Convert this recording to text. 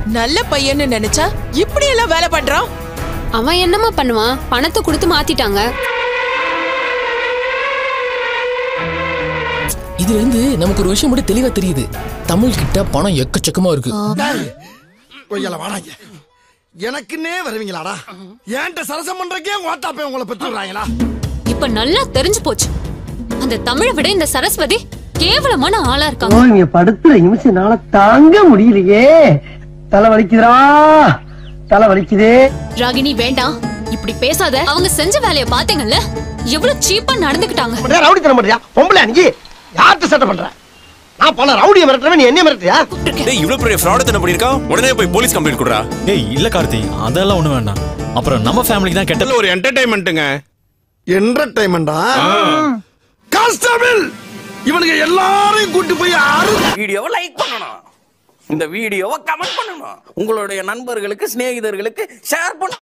நல்ல பையன்னு நினைச்சா இப்படி எல்லாம் வேலை பண்றான் அவன் என்னமா பண்ணுவான் பணத்தை கொடுத்து மாத்திட்டாங்க இதுல இருந்து நமக்கு ஒரு விஷயம் மட்டும் தெளிவா தெரியுது தமிழ் கிட்ட பணம் எக்கச்சக்கமா இருக்கு கொய்யால வாடாங்க எனக்குன்னே வருவீங்களாடா ஏன்ட்ட சரசம் பண்றக்கே ஓட்டாப்பே உங்களை பெற்று விடுறாங்களா இப்ப நல்லா தெரிஞ்சு போச்சு அந்த தமிழை விட இந்த சரஸ்வதி கேவலமான ஆளா இருக்காங்க இங்க படுத்துற நிமிஷம்னால தாங்க முடியலையே தலை வலிக்குதுடா தலை வலிக்குதே ராகினி வேண்டாம் இப்படி பேசாத அவங்க செஞ்ச வேலைய பாத்தீங்கல்ல எவ்வளவு சீப்பா நடந்துக்கிட்டாங்க அப்படியே ரவுடி தர மாட்டியா பொம்பளை அன்னைக்கு யார்கிட்ட சட்டை பண்ற நான் பண்ண ரவுடியை மிரட்டுறவன் நீ என்ன மிரட்டியா டேய் இவ்வளவு பெரிய ஃப்ராட் தானே பண்ணிருக்கான் உடனே போய் போலீஸ் கம்ப்ளைண்ட் கொடுறா ஏய் இல்ல கார்த்தி அதெல்லாம் ஒண்ணு வேண்டாம் அப்புறம் நம்ம ஃபேமிலிக்கு தான் கெட்ட நல்ல ஒரு என்டர்டைன்மெண்ட்டுங்க என்டர்டைன்மெண்டா கான்ஸ்டபிள் இவனுக்கு எல்லாரையும் கூட்டி போய் அரு வீடியோவை லைக் பண்ணணும் இந்த வீடியோவை கமெண்ட் பண்ணணும் உங்களுடைய நண்பர்களுக்கு சிநேகிதர்களுக்கு ஷேர் பண்ணணும்